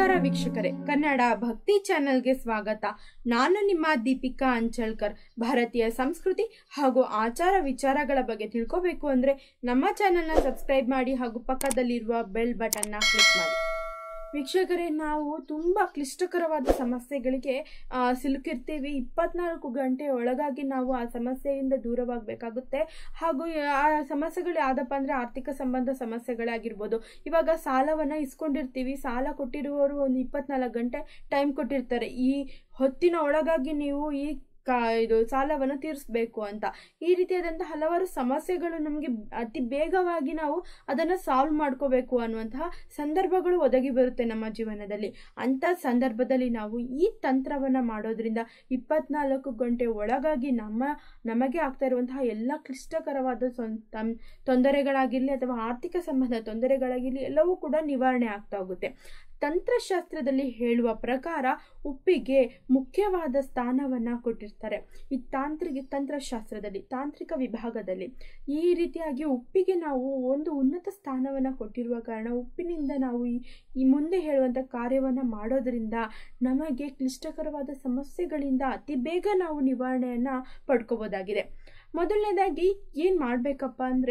ನಮಸ್ಕಾರ ವೀಕ್ಷಕರೇ ಕನ್ನಡ ಭಕ್ತಿ ಚಾನೆಲ್ಗೆ ಸ್ವಾಗತ ನಾನು ನಿಮ್ಮ ದೀಪಿಕಾ ಅಂಚಲ್ಕರ್ ಭಾರತೀಯ ಸಂಸ್ಕೃತಿ ಹಾಗೂ ಆಚಾರ ವಿಚಾರಗಳ ಬಗ್ಗೆ ತಿಳ್ಕೋಬೇಕು ಅಂದ್ರೆ ನಮ್ಮ ಚಾನೆಲ್ನ ಸಬ್ಸ್ಕ್ರೈಬ್ ಮಾಡಿ ಹಾಗೂ ಪಕ್ಕದಲ್ಲಿರುವ ಬೆಲ್ ಬಟನ್ನ ಕ್ಲಿಕ್ ಮಾಡಿ ವೀಕ್ಷಕರೇ ನಾವು ತುಂಬ ಕ್ಲಿಷ್ಟಕರವಾದ ಸಮಸ್ಯೆಗಳಿಗೆ ಆ, ಸಿಲುಕಿರ್ತೀವಿ ಇಪ್ಪತ್ನಾಲ್ಕು ಗಂಟೆ ಒಳಗಾಗಿ ನಾವು ಆ ಸಮಸ್ಯೆಯಿಂದ ದೂರವಾಗಬೇಕಾಗುತ್ತೆ ಹಾಗೂ ಆ ಸಮಸ್ಯೆಗಳು ಯಾವುದಪ್ಪ ಅಂದರೆ ಆರ್ಥಿಕ ಸಂಬಂಧ ಸಮಸ್ಯೆಗಳಾಗಿರ್ಬೋದು ಇವಾಗ ಸಾಲವನ್ನು ಇಸ್ಕೊಂಡಿರ್ತೀವಿ ಸಾಲ ಕೊಟ್ಟಿರುವವರು ಒಂದು ಇಪ್ಪತ್ನಾಲ್ಕು ಗಂಟೆ ಟೈಮ್ ಕೊಟ್ಟಿರ್ತಾರೆ ಈ ಹೊತ್ತಿನ ಒಳಗಾಗಿ ನೀವು ಈ ಕಾ ಇದು ಸಾಲವನ್ನು ತೀರಿಸಬೇಕು ಅಂತ ಈ ರೀತಿಯಾದಂತಹ ಹಲವಾರು ಸಮಸ್ಯೆಗಳು ನಮಗೆ ಅತಿ ಬೇಗವಾಗಿ ನಾವು ಅದನ್ನು ಸಾಲ್ವ್ ಮಾಡ್ಕೋಬೇಕು ಅನ್ನುವಂತಹ ಸಂದರ್ಭಗಳು ಒದಗಿ ಬರುತ್ತೆ ನಮ್ಮ ಜೀವನದಲ್ಲಿ ಅಂಥ ಸಂದರ್ಭದಲ್ಲಿ ನಾವು ಈ ತಂತ್ರವನ್ನು ಮಾಡೋದ್ರಿಂದ ಇಪ್ಪತ್ನಾಲ್ಕು ಗಂಟೆ ಒಳಗಾಗಿ ನಮ್ಮ ನಮಗೆ ಆಗ್ತಾ ಇರುವಂತಹ ಎಲ್ಲ ಕ್ಲಿಷ್ಟಕರವಾದ ಸೊನ್- ತಮ್- ತೊಂದರೆಗಳಾಗಿರಲಿ ಅಥವಾ ಆರ್ಥಿಕ ಸಂಬಂಧ ತೊಂದರೆಗಳಾಗಿರಲಿ ಎಲ್ಲವೂ ಕೂಡ ನಿವಾರಣೆ ಆಗ್ತಾ ಹೋಗುತ್ತೆ ತಂತ್ರಶಾಸ್ತ್ರದಲ್ಲಿ ಹೇಳುವ ಪ್ರಕಾರ ಉಪ್ಪಿಗೆ ಮುಖ್ಯವಾದ ಸ್ಥಾನವನ್ನು ಕೊಟ್ಟಿರ್ತಾರೆ ಈ ತಾಂತ್ರಿಕ ತಂತ್ರಶಾಸ್ತ್ರದಲ್ಲಿ ತಾಂತ್ರಿಕ ವಿಭಾಗದಲ್ಲಿ ಈ ರೀತಿಯಾಗಿ ಉಪ್ಪಿಗೆ ನಾವು ಒಂದು ಉನ್ನತ ಸ್ಥಾನವನ್ನು ಕೊಟ್ಟಿರುವ ಕಾರಣ ಉಪ್ಪಿನಿಂದ ನಾವು ಈ ಈ ಮುಂದೆ ಹೇಳುವಂಥ ಕಾರ್ಯವನ್ನು ಮಾಡೋದರಿಂದ ನಮಗೆ ಕ್ಲಿಷ್ಟಕರವಾದ ಸಮಸ್ಯೆಗಳಿಂದ ಅತಿ ಬೇಗ ನಾವು ನಿವಾರಣೆಯನ್ನು ಪಡ್ಕೋಬೋದಾಗಿದೆ ಮೊದಲನೇದಾಗಿ ಏನು ಮಾಡಬೇಕಪ್ಪ ಅಂದರೆ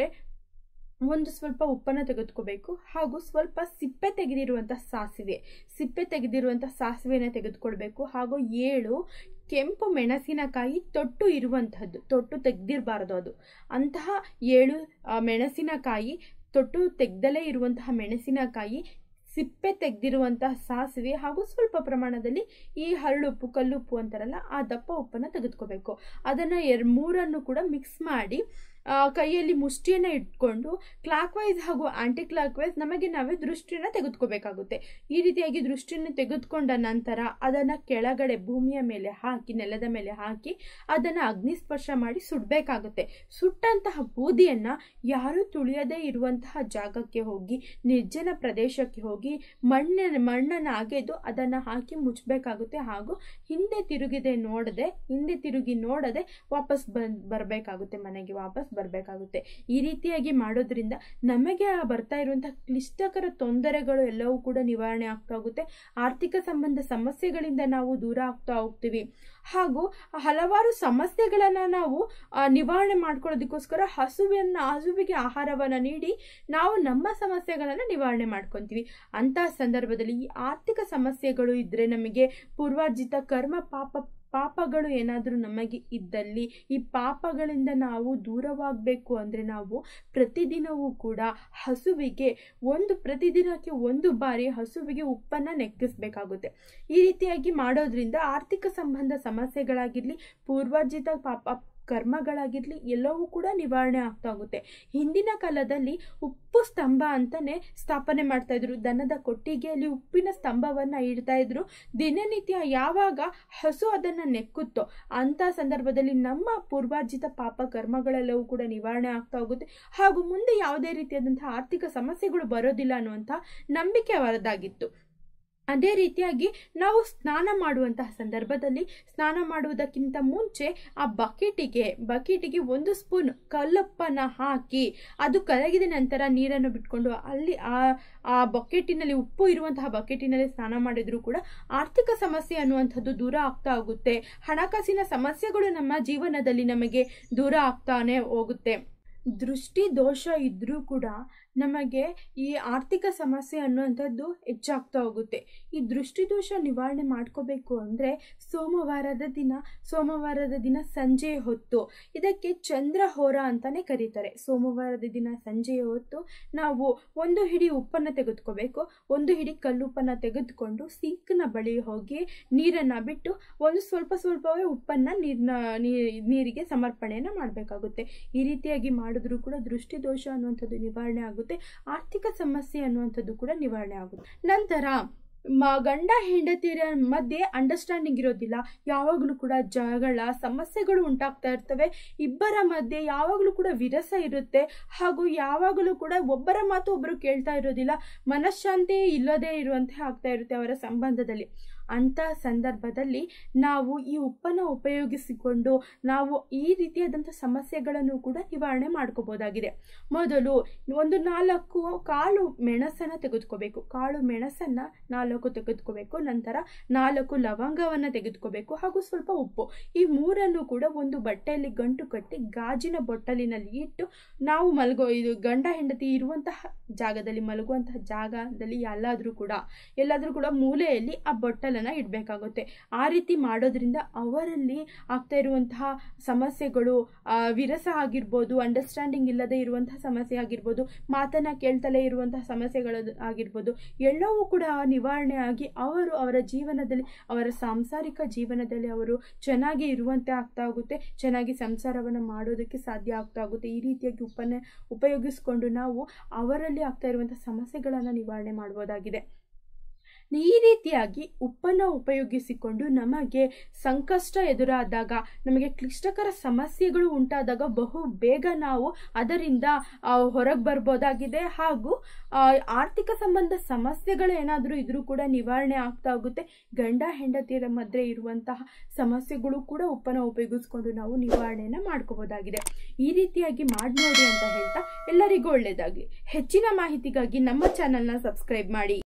ಒಂದು ಸ್ವಲ್ಪ ಉಪ್ಪನ್ನು ತೆಗೆದುಕೋಬೇಕು ಹಾಗೂ ಸ್ವಲ್ಪ ಸಿಪ್ಪೆ ತೆಗೆದಿರುವಂಥ ಸಾಸಿವೆ ಸಿಪ್ಪೆ ತೆಗೆದಿರುವಂಥ ಸಾಸಿವೆನ ತೆಗೆದುಕೊಳ್ಬೇಕು ಹಾಗೂ ಏಳು ಕೆಂಪು ಮೆಣಸಿನಕಾಯಿ ತೊಟ್ಟು ಇರುವಂತಹದ್ದು ತೊಟ್ಟು ತೆಗೆದಿರಬಾರ್ದು ಅದು ಅಂತಹ ಏಳು ಆ, ಮೆಣಸಿನಕಾಯಿ ತೊಟ್ಟು ತೆಗ್ದಲೇ ಇರುವಂತಹ ಮೆಣಸಿನಕಾಯಿ ಸಿಪ್ಪೆ ತೆಗೆದಿರುವಂತಹ ಸಾಸಿವೆ ಹಾಗೂ ಸ್ವಲ್ಪ ಪ್ರಮಾಣದಲ್ಲಿ ಈ ಹರಳುಪ್ಪು ಕಲ್ಲುಪ್ಪು ಅಂತಾರಲ್ಲ ಆ ದಪ್ಪ ಉಪ್ಪನ್ನು ತೆಗೆದುಕೋಬೇಕು ಅದನ್ನು ಎರ್ ಮೂರನ್ನು ಕೂಡ ಮಿಕ್ಸ್ ಮಾಡಿ ಆ, ಕೈಯಲ್ಲಿ ಮುಷ್ಟಿಯನ್ನು ಇಟ್ಕೊಂಡು ಕ್ಲಾಕ್ ವೈಸ್ ಹಾಗೂ ಆಂಟಿ ಕ್ಲಾಕ್ ವೈಸ್ ನಮಗೆ ನಾವೇ ದೃಷ್ಟಿಯನ್ನು ತೆಗೆದುಕೋಬೇಕಾಗುತ್ತೆ ಈ ರೀತಿಯಾಗಿ ದೃಷ್ಟಿಯನ್ನು ತೆಗೆದುಕೊಂಡ ನಂತರ ಅದನ್ನು ಕೆಳಗಡೆ ಭೂಮಿಯ ಮೇಲೆ ಹಾಕಿ ನೆಲದ ಮೇಲೆ ಹಾಕಿ ಅದನ್ನು ಅಗ್ನಿಸ್ಪರ್ಶ ಮಾಡಿ ಸುಡಬೇಕಾಗುತ್ತೆ ಸುಟ್ಟಂತಹ ಬೂದಿಯನ್ನು ಯಾರೂ ತುಳಿಯದೇ ಇರುವಂತಹ ಜಾಗಕ್ಕೆ ಹೋಗಿ ನಿರ್ಜನ ಪ್ರದೇಶಕ್ಕೆ ಹೋಗಿ ಮಣ್ಣಿನ ಮಣ್ಣನ್ನು ಅಗೆದು ಅದನ್ನು ಹಾಕಿ ಮುಚ್ಚಬೇಕಾಗುತ್ತೆ ಹಾಗೂ ಹಿಂದೆ ತಿರುಗಿದೆ ನೋಡದೆ ಹಿಂದೆ ತಿರುಗಿ ನೋಡದೆ ವಾಪಸ್ ಬಂದ್ ಬರಬೇಕಾಗುತ್ತೆ ಮನೆಗೆ ವಾಪಸ್ ಬರಬೇಕಾಗುತ್ತೆ ಈ ರೀತಿಯಾಗಿ ಮಾಡೋದ್ರಿಂದ ನಮಗೆ ಆ ಬರ್ತಾ ಇರುವಂತಹ ಕ್ಲಿಷ್ಟಕರ ತೊಂದರೆಗಳು ಎಲ್ಲವೂ ಕೂಡ ನಿವಾರಣೆ ಆಗ್ತಾ ಹೋಗುತ್ತೆ ಆರ್ಥಿಕ ಸಂಬಂಧ ಸಮಸ್ಯೆಗಳಿಂದ ನಾವು ದೂರ ಆಗ್ತಾ ಹೋಗ್ತೀವಿ ಹಾಗೂ ಹಲವಾರು ಸಮಸ್ಯೆಗಳನ್ನು ನಾವು ಆ, ನಿವಾರಣೆ ಮಾಡ್ಕೊಳ್ಳೋದಕ್ಕೋಸ್ಕರ ಹಸುವಿನ ಹಸುವಿಗೆ ಆಹಾರವನ್ನು ನೀಡಿ ನಾವು ನಮ್ಮ ಸಮಸ್ಯೆಗಳನ್ನು ನಿವಾರಣೆ ಮಾಡ್ಕೊತೀವಿ ಅಂತಹ ಸಂದರ್ಭದಲ್ಲಿ ಈ ಆರ್ಥಿಕ ಸಮಸ್ಯೆಗಳು ಇದ್ದರೆ ನಮಗೆ ಪೂರ್ವಾರ್ಜಿತ ಕರ್ಮ ಪಾಪ ಪಾಪಗಳು ಏನಾದರೂ ನಮಗೆ ಇದ್ದಲ್ಲಿ ಈ ಪಾಪಗಳಿಂದ ನಾವು ದೂರವಾಗಬೇಕು ಅಂದರೆ ನಾವು ಪ್ರತಿದಿನವೂ ಕೂಡ ಹಸುವಿಗೆ ಒಂದು ಪ್ರತಿದಿನಕ್ಕೆ ಒಂದು ಬಾರಿ ಹಸುವಿಗೆ ಉಪ್ಪನ್ನು ನೆಕ್ಕಿಸ್ಬೇಕಾಗುತ್ತೆ ಈ ರೀತಿಯಾಗಿ ಮಾಡೋದ್ರಿಂದ ಆರ್ಥಿಕ ಸಂಬಂಧ ಸಮಸ್ಯೆಗಳಾಗಿರಲಿ ಪೂರ್ವಾರ್ಜಿತ ಪಾಪ ಕರ್ಮಗಳಾಗಿರಲಿ ಎಲ್ಲವೂ ಕೂಡ ನಿವಾರಣೆ ಆಗ್ತಾ ಹೋಗುತ್ತೆ ಹಿಂದಿನ ಕಾಲದಲ್ಲಿ ಉಪ್ಪು ಸ್ತಂಭ ಅಂತಾನೆ ಸ್ಥಾಪನೆ ಮಾಡ್ತಾ ಇದ್ರು ದನದ ಕೊಟ್ಟಿಗೆಯಲ್ಲಿ ಉಪ್ಪಿನ ಸ್ತಂಭವನ್ನ ಇಡ್ತಾ ಇದ್ರು ದಿನನಿತ್ಯ ಯಾವಾಗ ಹಸು ಅದನ್ನ ನೆಕ್ಕುತ್ತೋ ಅಂತ ಸಂದರ್ಭದಲ್ಲಿ ನಮ್ಮ ಪೂರ್ವಾರ್ಜಿತ ಪಾಪ ಕರ್ಮಗಳೆಲ್ಲವೂ ಕೂಡ ನಿವಾರಣೆ ಆಗ್ತಾ ಹೋಗುತ್ತೆ ಹಾಗೂ ಮುಂದೆ ಯಾವುದೇ ರೀತಿಯಾದಂತಹ ಆರ್ಥಿಕ ಸಮಸ್ಯೆಗಳು ಬರೋದಿಲ್ಲ ಅನ್ನುವಂಥ ನಂಬಿಕೆ ಅವರದಾಗಿತ್ತು ಅದೇ ರೀತಿಯಾಗಿ ನಾವು ಸ್ನಾನ ಮಾಡುವಂತಹ ಸಂದರ್ಭದಲ್ಲಿ ಸ್ನಾನ ಮಾಡುವುದಕ್ಕಿಂತ ಮುಂಚೆ ಆ ಬಕೆಟಿಗೆ ಬಕೆಟಿಗೆ ಒಂದು ಸ್ಪೂನ್ ಕಲ್ಲಪ್ಪನ ಹಾಕಿ ಅದು ಕರಗಿದ ನಂತರ ನೀರನ್ನು ಬಿಟ್ಕೊಂಡು ಅಲ್ಲಿ ಆ ಆ ಬಕೆಟಿನಲ್ಲಿ ಉಪ್ಪು ಇರುವಂತಹ ಬಕೆಟಿನಲ್ಲಿ ಸ್ನಾನ ಮಾಡಿದರೂ ಕೂಡ ಆರ್ಥಿಕ ಸಮಸ್ಯೆ ಅನ್ನುವಂಥದ್ದು ದೂರ ಆಗ್ತಾ ಹೋಗುತ್ತೆ ಹಣಕಾಸಿನ ಸಮಸ್ಯೆಗಳು ನಮ್ಮ ಜೀವನದಲ್ಲಿ ನಮಗೆ ದೂರ ಆಗ್ತಾನೆ ಹೋಗುತ್ತೆ ದೃಷ್ಟಿ ದೋಷ ಇದ್ರೂ ಕೂಡ ನಮಗೆ ಈ ಆರ್ಥಿಕ ಸಮಸ್ಯೆ ಅನ್ನುವಂಥದ್ದು ಹೆಚ್ಚಾಗ್ತಾ ಹೋಗುತ್ತೆ ಈ ದೃಷ್ಟಿ ದೋಷ ನಿವಾರಣೆ ಮಾಡ್ಕೋಬೇಕು ಅಂದರೆ ಸೋಮವಾರದ ದಿನ ಸೋಮವಾರದ ದಿನ ಸಂಜೆ ಹೊತ್ತು ಇದಕ್ಕೆ ಚಂದ್ರಹೋರ ಅಂತಾನೆ ಕರೀತಾರೆ ಸೋಮವಾರದ ದಿನ ಸಂಜೆಯ ಹೊತ್ತು ನಾವು ಒಂದು ಹಿಡಿ ಉಪ್ಪನ್ನು ತೆಗೆದುಕೋಬೇಕು ಒಂದು ಹಿಡಿ ಕಲ್ಲುಪ್ಪನ್ನು ತೆಗೆದುಕೊಂಡು ಸಿಂಕ್ನ ಬಳಿ ಹೋಗಿ ನೀರನ್ನು ಬಿಟ್ಟು ಒಂದು ಸ್ವಲ್ಪ ಸ್ವಲ್ಪವೇ ಉಪ್ಪನ್ನು ನೀರಿನ ನೀರಿಗೆ ಸಮರ್ಪಣೆಯನ್ನು ಮಾಡಬೇಕಾಗುತ್ತೆ ಈ ರೀತಿಯಾಗಿ ಮಾಡಿದ್ರೂ ಕೂಡ ದೃಷ್ಟಿ ದೋಷ ಅನ್ನುವಂಥದ್ದು ನಿವಾರಣೆ ಆಗುತ್ತೆ ಆರ್ಥಿಕ ಸಮಸ್ಯೆ ಅನ್ನುವಂಥದ್ದು ಕೂಡ ನಿವಾರಣೆ ಆಗುತ್ತೆ ನಂತರ ಮ ಗಂಡ ಹೆಂಡತಿಯರ ಮಧ್ಯೆ ಅಂಡರ್ಸ್ಟ್ಯಾಂಡಿಂಗ್ ಇರೋದಿಲ್ಲ ಯಾವಾಗಲೂ ಕೂಡ ಜಗಳ ಸಮಸ್ಯೆಗಳು ಉಂಟಾಗ್ತಾ ಇರ್ತವೆ ಇಬ್ಬರ ಮಧ್ಯೆ ಯಾವಾಗಲೂ ಕೂಡ ವಿರಸ ಇರುತ್ತೆ ಹಾಗೂ ಯಾವಾಗಲೂ ಕೂಡ ಒಬ್ಬರ ಮಾತು ಒಬ್ಬರು ಕೇಳ್ತಾ ಇರೋದಿಲ್ಲ ಮನಃಶಾಂತಿ ಇಲ್ಲದೇ ಇರುವಂತೆ ಆಗ್ತಾ ಇರುತ್ತೆ ಅವರ ಸಂಬಂಧದಲ್ಲಿ ಅಂಥ ಸಂದರ್ಭದಲ್ಲಿ ನಾವು ಈ ಉಪ್ಪನ್ನು ಉಪಯೋಗಿಸಿಕೊಂಡು ನಾವು ಈ ರೀತಿಯಾದಂಥ ಸಮಸ್ಯೆಗಳನ್ನು ಕೂಡ ನಿವಾರಣೆ ಮಾಡ್ಕೋಬೋದಾಗಿದೆ ಮೊದಲು ಒಂದು ನಾಲ್ಕು ಕಾಳು ಮೆಣಸನ್ನು ತೆಗೆದುಕೋಬೇಕು ಕಾಳು ಮೆಣಸನ್ನು ನಾಲ್ಕು ತೆಗೆದುಕೋಬೇಕು ನಂತರ ನಾಲ್ಕು ಲವಂಗವನ್ನು ತೆಗೆದುಕೋಬೇಕು ಹಾಗೂ ಸ್ವಲ್ಪ ಉಪ್ಪು ಈ ಮೂರನ್ನು ಕೂಡ ಒಂದು ಬಟ್ಟೆಯಲ್ಲಿ ಗಂಟು ಕಟ್ಟಿ ಗಾಜಿನ ಬೊಟ್ಟಲಿನಲ್ಲಿ ಇಟ್ಟು ನಾವು ಮಲಗೋ ಇದು ಗಂಡ ಹೆಂಡತಿ ಇರುವಂತಹ ಜಾಗದಲ್ಲಿ ಮಲಗುವಂತಹ ಜಾಗದಲ್ಲಿ ಎಲ್ಲಾದರೂ ಕೂಡ ಎಲ್ಲಾದರೂ ಕೂಡ ಮೂಲೆಯಲ್ಲಿ ಆ ಬೊಟ್ಟಲನ್ನು ಇಡಬೇಕಾಗುತ್ತೆ ಆ ರೀತಿ ಮಾಡೋದ್ರಿಂದ ಅವರಲ್ಲಿ ಆಗ್ತಾ ಇರುವಂತಹ ಸಮಸ್ಯೆಗಳು ಆ, ವಿರಸ ಆಗಿರ್ಬೋದು ಅಂಡರ್ಸ್ಟ್ಯಾಂಡಿಂಗ್ ಇಲ್ಲದೆ ಇರುವಂತಹ ಸಮಸ್ಯೆ ಆಗಿರ್ಬೋದು ಮಾತನ್ನ ಕೇಳ್ತಲೇ ಇರುವಂತಹ ಸಮಸ್ಯೆಗಳು ಆಗಿರ್ಬೋದು ಎಲ್ಲವೂ ಕೂಡ ನಿವಾರಣೆ ಆಗಿ ಅವರು ಅವರ ಜೀವನದಲ್ಲಿ ಅವರ ಸಾಂಸಾರಿಕ ಜೀವನದಲ್ಲಿ ಅವರು ಚೆನ್ನಾಗಿ ಇರುವಂತೆ ಆಗ್ತಾ ಹೋಗುತ್ತೆ ಚೆನ್ನಾಗಿ ಸಂಸಾರವನ್ನು ಮಾಡೋದಕ್ಕೆ ಸಾಧ್ಯ ಆಗ್ತಾ ಹೋಗುತ್ತೆ ಈ ರೀತಿಯಾಗಿ ಉಪ್ಪನ್ನೇ ಉಪಯೋಗಿಸ್ಕೊಂಡು ನಾವು ಅವರಲ್ಲಿ ಆಗ್ತಾ ಇರುವಂತಹ ಸಮಸ್ಯೆಗಳನ್ನು ನಿವಾರಣೆ ಮಾಡ್ಬೋದಾಗಿದೆ ಈ ರೀತಿಯಾಗಿ ಉಪ್ಪನ್ನು ಉಪಯೋಗಿಸಿಕೊಂಡು ನಮಗೆ ಸಂಕಷ್ಟ ಎದುರಾದಾಗ ನಮಗೆ ಕ್ಲಿಷ್ಟಕರ ಸಮಸ್ಯೆಗಳು ಉಂಟಾದಾಗ ಬಹು ಬೇಗ ನಾವು ಅದರಿಂದ ಹೊರಗೆ ಬರ್ಬೋದಾಗಿದೆ ಹಾಗೂ ಆ, ಆರ್ಥಿಕ ಸಂಬಂಧ ಸಮಸ್ಯೆಗಳು ಏನಾದರೂ ಇದ್ರೂ ಕೂಡ ನಿವಾರಣೆ ಆಗ್ತಾ ಹೋಗುತ್ತೆ ಗಂಡ ಹೆಂಡತಿಯರ ಮಧ್ಯೆ ಇರುವಂತಹ ಸಮಸ್ಯೆಗಳು ಕೂಡ ಉಪ್ಪನ್ನು ಉಪಯೋಗಿಸ್ಕೊಂಡು ನಾವು ನಿವಾರಣೆಯನ್ನು ಮಾಡ್ಕೋಬೋದಾಗಿದೆ ಈ ರೀತಿಯಾಗಿ ಮಾಡಿ ನೋಡಿ ಅಂತ ಹೇಳ್ತಾ ಎಲ್ಲರಿಗೂ ಒಳ್ಳೆಯದಾಗಲಿ ಹೆಚ್ಚಿನ ಮಾಹಿತಿಗಾಗಿ ನಮ್ಮ ಚಾನಲ್ನ ಸಬ್ಸ್ಕ್ರೈಬ್ ಮಾಡಿ